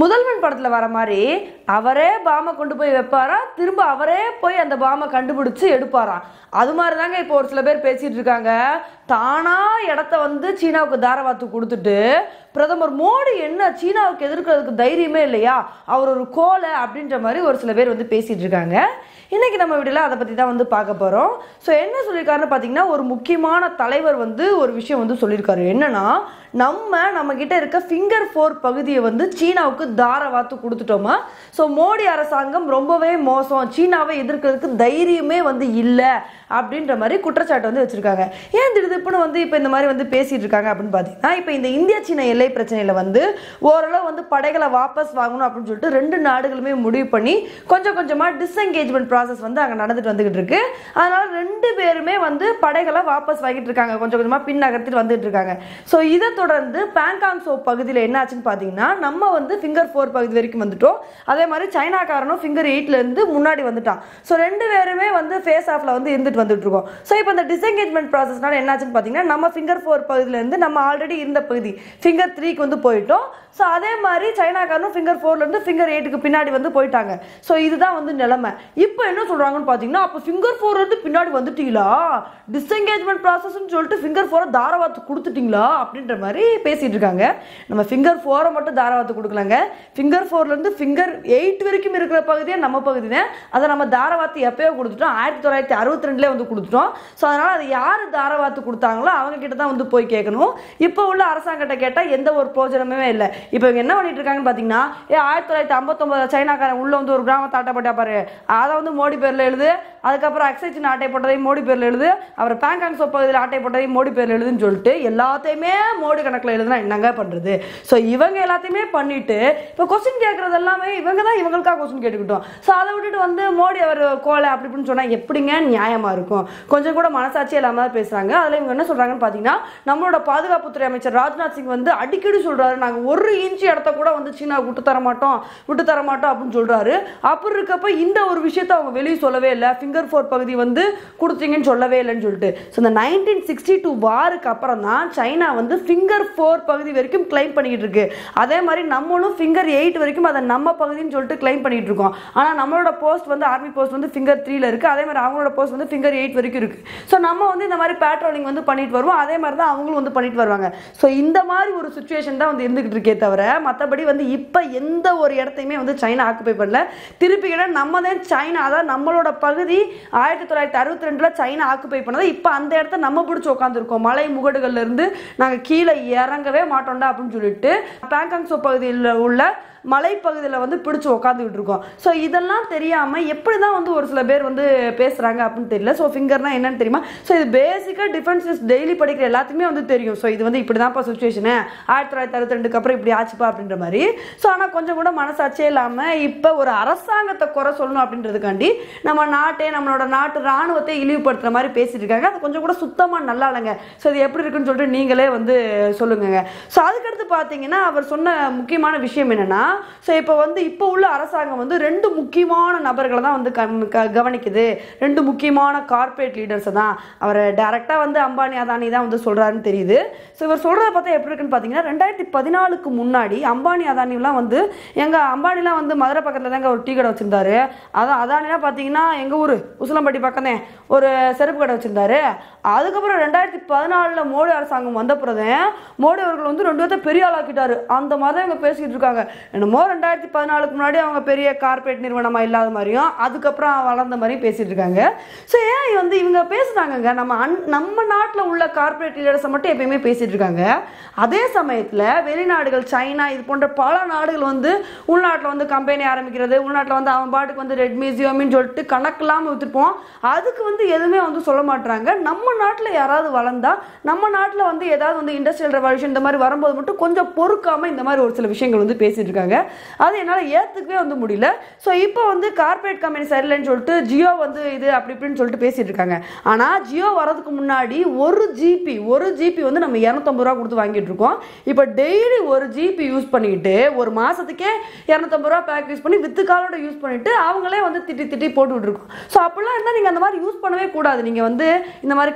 முதல்வன் படத்துல வர மாதிரி அவரே பாமை கொண்டு போய் வைப்பாராம் திரும்ப அவரே போய் அந்த பாமை கண்டுபிடிச்சு எடுப்பாராம் அது மாதிரி தாங்க இப்போ ஒரு சில பேர் பேசிட்டு இருக்காங்க தானா இடத்த வந்து சீனாவுக்கு தாரவாத்து கொடுத்துட்டு பிரதமர் மோடி என்ன சீனாவுக்கு எதிர்க்கிறதுக்கு தைரியமே இல்லையா அவர் ஒரு கோலை அப்படின்ற மாதிரி ஒரு சில பேர் வந்து பேசிட்டு இருக்காங்க இன்னைக்கு நம்ம வீடியோல அதை பத்தி தான் வந்து பார்க்க போறோம் ஸோ என்ன சொல்லியிருக்காருன்னு பார்த்தீங்கன்னா ஒரு முக்கியமான தலைவர் வந்து ஒரு விஷயம் வந்து சொல்லியிருக்காரு என்னன்னா நம்ம நம்ம கிட்ட இருக்க ஃபிங்கர் ஃபோர் பகுதியை வந்து சீனாவுக்கு தாரவாத்து கொடுத்துட்டோமா ஸோ மோடி அரசாங்கம் ரொம்பவே மோசம் சீனாவை எதிர்க்கிறதுக்கு தைரியமே வந்து இல்லை அப்படின்ற மாதிரி குற்றச்சாட்டு வந்து வச்சிருக்காங்க ஏன் திடுதிப்புன்னு வந்து இப்போ இந்த மாதிரி வந்து பேசிட்டு இருக்காங்க அப்படின்னு பார்த்தீங்கன்னா இப்போ இந்த இந்தியா சீனா எல்லை பிரச்சனையில வந்து ஓரளவு வந்து படைகளை வாபஸ் வாங்கணும் அப்படின்னு சொல்லிட்டு ரெண்டு நாடுகளுமே முடிவு பண்ணி கொஞ்சம் கொஞ்சமா டிஸ்எங்கேஜ்மெண்ட் ப்ராசஸ் வந்து அங்கே நடந்துட்டு வந்துகிட்டு இருக்கு அதனால ரெண்டு பேருமே வந்து படைகளை வாபஸ் வாங்கிட்டு இருக்காங்க கொஞ்சம் கொஞ்சமா பின் நகர்த்திட்டு வந்துட்டு இருக்காங்க ஸோ இதை தொடர்ந்து பேங்காங் சோ பகுதியில் என்ன ஆச்சுன்னு பார்த்தீங்கன்னா நம்ம வந்து ஃபிங்கர் ஃபோர் பகுதி வரைக்கும் வந்துட்டோம் அதே மாதிரி சைனாக்காரனும் ஃபிங்கர் எயிட்ல இருந்து முன்னாடி வந்துட்டான் ஸோ ரெண்டு பேருமே வந்து ஃபேஸ் ஆஃப்ல வந்து இருந்துட்டு வந்துட்டு இருக்கோம் ஸோ இப்போ இந்த டிஸ்எங்கேஜ்மெண்ட் ப்ராசஸ்னால என்னாச்சுன்னு பார்த்தீங்கன்னா நம்ம ஃபிங்கர் ஃபோர் பகுதியிலேருந்து நம்ம ஆல்ரெடி இருந்த பகுதி ஃபிங்கர் த்ரீக்கு வந்து போயிட்டோம் ஸோ அதே மாதிரி சைனாக்காரனும் ஃபிங்கர் ஃபோர்லேருந்து ஃபிங்கர் எயிட்டுக்கு பின்னாடி வந்து போயிட்டாங்க ஸோ இதுதான் வந்து நிலைமை இப்போ என்ன சொல்கிறாங்கன்னு பார்த்தீங்கன்னா அப்போ ஃபிங்கர் ஃபோர்லேருந்து பின்னாடி வந்துட்டீங்களா டிஸ்எங்கேஜ்மெண்ட் ப்ராசஸ்ன்னு சொல்லிட்டு ஃபிங்கர் ஃபோரை தாரவாத்து கொடுத்துட்டீங்களா அப்படின்ற மாதிரி பேசிட்டு இருக்காங்க நம்ம ஃபிங்கர் ஃபோரை மட்டும் தாரவாத்து கொடுக்கலங்க ஃபிங்கர் ஃபோர்லேருந்து ஃபிங்கர் எயிட் வரைக்கும் இருக்கிற பகுதியே நம்ம பகுதி தான் அதை நம்ம தாரவாத்து எப்பயோ கொடுத்துட்டோம் ஆயிரத்தி தொள்ளாயிரத்தி அறுபத்தி ரெண்டுலேயே வந்து கொடுத்துட்டோம் ஸோ அதனால் அது யார் தாரவாத்து கொடுத்தாங்களோ அவங்க கிட்ட தான் வந்து போய் கேட்கணும் இப்போ உள்ள அரசாங்கத்தை கேட்டால் எந்த ஒரு பிரோஜனமே இல்லை இப்போ இவங்க என்ன பண்ணிட்டு இருக்காங்கன்னு பார்த்தீங்கன்னா ஏ ஆயிரத்தி தொள்ளாயிரத்தி ஐம்பத்தொம்பது சைனாக்காரன் உள்ள வந்து ஒரு கிராமத்தை ஆட்டை போட்டா பாரு அதை வந்து மோடி பேரில் எழுது அதுக்கப்புறம் அக்ஸைச்சின் ஆட்டை போட்டதையும் மோடி பேரில் எழுது அப்புறம் பேங்காங் சோப் பகுதியில் ஆட்டை போட்டதையும் மோடி பேரில் எழுதுன்னு சொல்லிட்டு எல்லாத்தையுமே மோடி கணக்கில் எழுதுனா என்னங்க பண்ணுறது ஸோ இவங்க எல்லாத்தையுமே பண்ணிட்டு இப்போ கொஸ்டின் கேட்குறது எல்லாமே இவங்க தான் இவங்களுக்காக கொஸ்டின் கேட்டுக்கிட்டோம் ஸோ அதை விட்டுட்டு வந்து மோடி அவர் கோலை அப்படி இப்படின்னு சொன்னால் எப்படிங்க நியாயமாக இருக்கும் கொஞ்சம் கூட மனசாட்சி இல்லாமல் தான் பேசுகிறாங்க அதில் இவங்க என்ன சொல்கிறாங்கன்னு பார்த்தீங்கன்னா நம்மளோட பாதுகாப்புத்துறை அமைச்சர் ராஜ்நாத் சிங் வந்து அடிக்கடி சொல்கிறாரு நாங்கள் ஒரு இன்ச்சு இடத்த கூட வந்து சீனா விட்டு தர மாட்டோம் விட்டு தர மாட்டோம் அப்படின்னு சொல்கிறாரு அப்படி இருக்கப்ப இந்த ஒரு விஷயத்தை அவங்க வெளியே சொல்லவே இல்லை ஃபிங்கர் ஃபோர் பகுதி வந்து கொடுத்தீங்கன்னு சொல்லவே இல்லைன்னு சொல்லிட்டு ஸோ இந்த நைன்டீன் சிக்ஸ்டி டூ வாருக்கு அப்புறம் தான் சைனா வந்து ஃபிங்கர் ஃபோர் பகுதி வரைக்கும் கிளைம் பண்ணிக்கிட்டு இருக்கு அதே மாதிரி நம்மளும் ஃபிங்கர் எயிட் வரைக்கும் அதை நம்ம பகுதின்னு சொல்லிட்டு கிளைம் பண்ணிட்டு இருக்கோம் ஆனால் நம்மளோட போஸ்ட் வந்து ஆர்மி போஸ்ட் வந்து ஃபிங்கர் த்ரீல இருக்கு அதே மாதிரி அவங்களோட போஸ்ட் வந்து ஃபிங்கர் எயிட் வரைக்கும் இருக்கு ஸோ நம்ம வந்து இந்த மாதிரி பேட்ரோலிங் வந்து பண்ணிட்டு வருவோம் அதே மாதிரி தான் அவங்களும் வந்து பண்ணிட்டு வருவாங்க ஸோ இந்த மாதிரி ஒரு சுச்சுவேஷன் தான் வந்து இருந்துகிட்டு இருக்கே தவிர மற்றபடி வந்து இப்போ எந்த ஒரு இடத்தையுமே வந்து சைனா ஆக்குப்பை பண்ணல திருப்பி கேட்டா நம்ம தான் சைனா அதாவது நம்மளோட பகுதி ஆயிரத்தி தொள்ளாயிரத்தி அறுபத்தி ரெண்டுல சைனா ஆக்குப்பை பண்ணது இப்போ அந்த இடத்த நம்ம பிடிச்சி உட்காந்துருக்கோம் மலை முகடுகள்ல இருந்து நாங்கள் கீழே இறங்கவே மாட்டோம்டா அப்படின்னு சொல்லிட்டு பேங்காங் சோ பகுதியில் உள்ள மலைப்பகுதியில் வந்து பிடிச்சி உட்காந்துக்கிட்டு இருக்கோம் ஸோ இதெல்லாம் தெரியாமல் எப்படி தான் வந்து ஒரு சில பேர் வந்து பேசுகிறாங்க அப்படின்னு தெரியல ஸோ ஃபிங்கர்னா என்னன்னு தெரியுமா ஸோ இது பேசிக்காக டிஃபென்சஸ் டெய்லி படிக்கிற எல்லாத்துக்குமே வந்து தெரியும் ஸோ இது வந்து இப்படி தான்ப்பா சுச்சுவேஷனு ஆயிரத்தி தொள்ளாயிரத்தி அறுபத்தி ரெண்டுக்கு அப்புறம் இப்படி ஆச்சுப்பா அப்படின்ற மாதிரி ஸோ ஆனால் கொஞ்சம் கூட மனசாட்சியே இல்லாமல் இப்போ ஒரு அரசாங்கத்தை குறை சொல்லணும் அப்படின்றதுக்காண்டி நம்ம நாட்டே நம்மளோட நாட்டு ராணுவத்தை இழிவுபடுத்துகிற மாதிரி பேசிட்டு இருக்காங்க அது கொஞ்சம் கூட சுத்தமாக நல்லா இல்லைங்க ஸோ இது எப்படி இருக்குன்னு சொல்லிட்டு நீங்களே வந்து சொல்லுங்க ஸோ அதுக்கடுத்து பார்த்தீங்கன்னா அவர் சொன்ன முக்கியமான விஷயம் என்னன்னா ஸோ இப்போ வந்து இப்போ உள்ள அரசாங்கம் வந்து ரெண்டு முக்கியமான நபர்களை தான் வந்து கம்- க- கவனிக்குது ரெண்டு முக்கியமான கார்ப்பரேட் லீடர்ஸை தான் அவர் டைரெக்டாக வந்து அம்பானி அதானி தான் வந்து சொல்கிறாருன்னு தெரியுது ஸோ இவர் சொல்கிறத பார்த்தா எப்படி இருக்குன்னு பார்த்தீங்கன்னா ரெண்டாயிரத்தி பதினாலுக்கு முன்னாடி அம்பானி அதானிலாம் வந்து எங்கள் அம்பானிலாம் வந்து மதுரை பக்கத்தில் தாங்க ஒரு டீ கடை வச்சுருந்தாரு அதான் அதானிலாம் பார்த்தீங்கன்னா எங்கள் ஊர் உசிலம்பட்டி பக்கமே ஒரு செருப்பு கடை வச்சுருந்தாரு அதுக்கப்புறம் ரெண்டாயிரத்தி பதினாலில் மோடி அரசாங்கம் வந்த பிறகு மோடி அவர்கள் வந்து ரெண்டு பேர்த்த பெரிய ஆளாக்கிட்டாரு அந்த மாதிரி தான் இவங்க பேசிக்கிட்டு இருக்காங்க என்னமோ ரெண்டாயிரத்தி பதினாலுக்கு முன்னாடி அவங்க பெரிய கார்ப்பரேட் நிறுவனமாக இல்லாத மாதிரியும் அதுக்கப்புறம் வளர்ந்த மாதிரியும் பேசிட்டு இருக்காங்க ஸோ ஏன் வந்து இவங்க பேசுகிறாங்கங்க நம்ம அன் நம்ம நாட்டில் உள்ள கார்ப்பரேட் லீடர்ஸை மட்டும் எப்பயுமே பேசிட்டு இருக்காங்க அதே சமயத்தில் வெளிநாடுகள் சைனா இது போன்ற பல நாடுகள் வந்து உள்நாட்டில் வந்து கம்பெனி ஆரம்பிக்கிறது உள்நாட்டில் வந்து அவன் பாட்டுக்கு வந்து ரெட்மி ஜியோமின்னு சொல்லிட்டு கணக்கு இல்லாமல் வித்துருப்போம் அதுக்கு வந்து எதுவுமே வந்து சொல்ல மாட்றாங்க நம்ம நாட்டில் யாராவது வளர்ந்தா நம்ம நாட்டில் வந்து ஏதாவது வந்து இண்டஸ்ட்ரியல் ரெவல்யூஷன் இந்த மாதிரி வரும்போது மட்டும் கொஞ்சம் பொறுக்காம இந்த மாதிரி ஒரு சில விஷயங்கள் வந்து பேசிட்டு இருக்காங்க அது என்னால் ஏற்றுக்கவே வந்து முடியல ஸோ இப்போ வந்து கார்ப்பரேட் கம்பெனி சரியில்லைன்னு சொல்லிட்டு ஜியோ வந்து இது அப்படி இப்படின்னு சொல்லிட்டு பேசிட்டு இருக்காங்க ஆனால் ஜியோ வரதுக்கு முன்னாடி ஒரு ஜிபி ஒரு ஜிபி வந்து நம்ம இரநூத்தம்பது ரூபா கொடுத்து வாங்கிட்டு இருக்கோம் இப்போ டெய்லி ஒரு ஜிபி யூஸ் பண்ணிக்கிட்டு ஒரு மாதத்துக்கே இரநூத்தம்பது ரூபா பேக் யூஸ் பண்ணி வித்து காலோட யூஸ் பண்ணிட்டு அவங்களே வந்து திட்டி திட்டி போட்டு விட்டுருக்கோம் ஸோ அப்படிலாம் இருந்தால் நீங்கள் அந்த மாதிரி யூஸ் பண்ணவே கூடாது நீங்கள் வந்து இந்த மாதிரி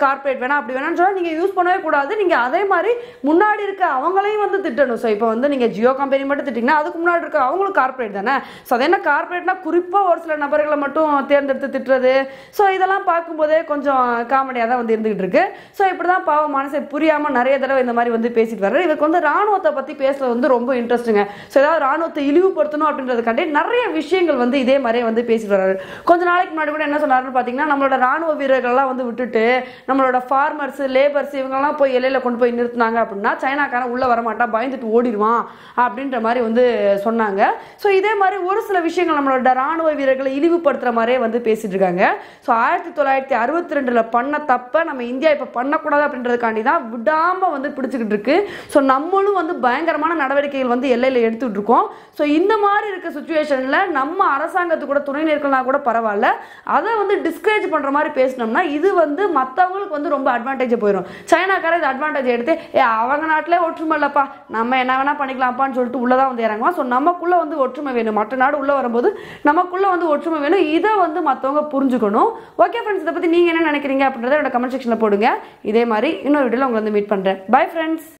கார்ப்பரேட் வேணாம் அப்படி வேணாம்னு சொன்னா நீங்க யூஸ் பண்ணவே கூடாது நீங்க அதே மாதிரி முன்னாடி இருக்க அவங்களையும் வந்து திட்டணும் ஸோ இப்போ வந்து நீங்க ஜியோ கம்பெனி மட்டும் திட்டிங்கன்னா அதுக்கு முன்னாடி இருக்க அவங்களும் கார்ப்பரேட் தானே ஸோ அது என்ன கார்ப்பரேட்னா குறிப்பா ஒரு சில நபர்களை மட்டும் தேர்ந்தெடுத்து திட்டுறது ஸோ இதெல்லாம் பார்க்கும்போதே கொஞ்சம் காமெடியாக தான் வந்து இருந்துகிட்டு இருக்கு ஸோ இப்படி தான் பாவம் மனசை புரியாம நிறைய தடவை இந்த மாதிரி வந்து பேசிட்டு வர்றாரு இவருக்கு வந்து ராணுவத்தை பத்தி பேசுறது வந்து ரொம்ப இன்ட்ரெஸ்ட்டுங்க ஸோ ஏதாவது ராணுவத்தை இழிவுபடுத்தணும் அப்படின்றதுக்காண்டி நிறைய விஷயங்கள் வந்து இதே மாதிரியே வந்து பேசிட்டு வர்றாரு கொஞ்ச நாளைக்கு முன்னாடி கூட என்ன சொன்னாருன்னு பார்த்தீங்கன்னா நம்மளோட ராணுவ வீரர்கள்லாம் வந்து விட்டுட்டு நம்மளோட ஃபார்மர்ஸ் லேபர்ஸ் இவங்கெல்லாம் போய் எல்லையில கொண்டு போய் நிறுத்தினாங்க அப்படின்னா சைனாக்காரன் உள்ள வரமாட்டான் பயந்துட்டு ஓடிடுவான் அப்படின்ற மாதிரி வந்து சொன்னாங்க ஸோ இதே மாதிரி ஒரு சில விஷயங்கள் நம்மளோட ராணுவ வீரர்களை இழிவுபடுத்துற மாதிரியே வந்து பேசிட்டு இருக்காங்க ஸோ ஆயிரத்தி தொள்ளாயிரத்தி அறுபத்தி ரெண்டுல பண்ண தப்ப நம்ம இந்தியா இப்போ பண்ணக்கூடாது அப்படின்றதுக்காண்டி தான் விடாம வந்து பிடிச்சிக்கிட்டு இருக்கு ஸோ நம்மளும் வந்து பயங்கரமான நடவடிக்கைகள் வந்து எல்லையில் எடுத்துட்டு இருக்கோம் ஸோ இந்த மாதிரி இருக்க சுச்சுவேஷன்ல நம்ம அரசாங்கத்துக்கு கூட துணை நிற்கலனா கூட பரவாயில்ல அதை வந்து டிஸ்கரேஜ் பண்ற மாதிரி பேசினோம்னா இது வந்து மற்றவங்களுக்கு வந்து ரொம்ப அட்வான்டேஜ் போயிடும் சைனாக்கார இது அட்வான்டேஜ் எடுத்து ஏ அவங்க நாட்டிலே ஒற்றுமை இல்லப்பா நம்ம என்ன வேணா பண்ணிக்கலாம்ப்பான்னு சொல்லிட்டு உள்ளதான் வந்து இறங்குவோம் ஸோ நமக்குள்ள வந்து ஒற்றுமை வேணும் மற்ற நாடு உள்ள வரும்போது நமக்குள்ள வந்து ஒற்றுமை வேணும் இதை வந்து மற்றவங்க புரிஞ்சுக்கணும் ஓகே ஃப்ரெண்ட்ஸ் இதை பத்தி நீங்க என்ன நினைக்கிறீங்க அப்படின்றத என்னோட கமெண்ட் செக்ஷன்ல போடுங்க இதே மாதிரி இன்னொரு வீடியோல உங்களை வந்து மீட் பண்றேன் பை ஃப்ரெண்ட்ஸ்